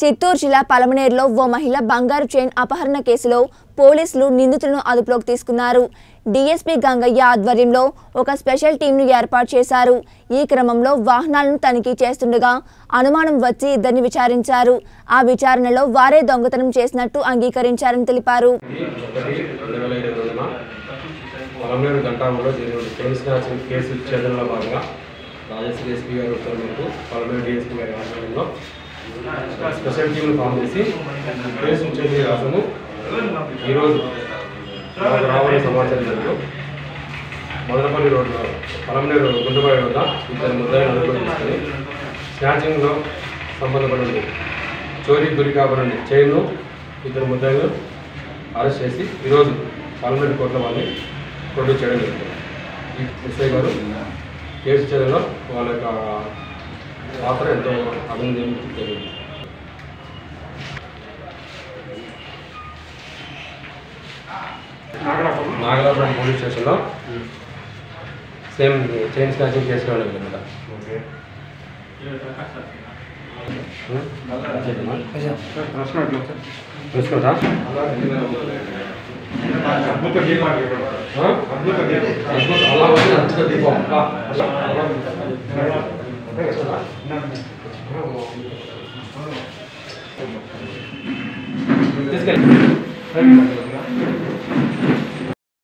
చిత్తూరు జిల్లా పలమనేరులో ఓ మహిళ బంగారు చైన్ అపహరణ కేసులో పోలీసులు నిందితులను అదుపులోకి తీసుకున్నారు డీఎస్పీ గంగయ్య ఆధ్వర్యంలో ఒక స్పెషల్ టీంను ఏర్పాటు చేశారు ఈ క్రమంలో వాహనాలను తనిఖీ చేస్తుండగా అనుమానం వచ్చి ఇద్దరిని విచారించారు ఆ విచారణలో వారే దొంగతనం చేసినట్టు అంగీకరించారని తెలిపారు ఇది ఒకటి రెండు వేల ఇరవై రెండున పొలంనేరు గంటాములో జరిగిన చైన్ స్నాచింగ్ కేసు ఛేదనలో భాగంగా రాజశ్రీ ఎస్పీ గారి ఉత్తర్వు మేరకు పొలంనేరు డిఎస్పీ గారి ఆధ్వర్యంలో స్పెషల్ టీంను ఫామ్ చేసి కేసు ఛేదన రాసము ఈరోజు మాకు రావాలని సమాచారం మేరకు మదనపల్లి రోడ్లో పొలంనేరు గుంటుబాయి వద్ద ఇద్దరు ముద్దాయిలు అదుపులో తీసుకొని స్నాచింగ్లో సంబంధపడి చోరీ గురి కాబడి చైన్ను ఇద్దరు ముద్దాయిలు అరెస్ట్ చేసి ఈరోజు పార్లమెంట్ కోర్టులో వాళ్ళని ప్రొడ్యూస్ చేయడం జరుగుతుంది ఈ ఎస్ఐ గారు కేసు చేయడంలో వాళ్ళ యొక్క పాత్ర ఎంతో అభినందన జరిగింది నాగలాపురం పోలీస్ స్టేషన్లో సేమ్ చైన్ స్నాచింగ్ కేసులో ఉండదు కదా చూసుకుంటా అలా ఉంది అద్భుత దీపం రా. తీసుకెళ్ళి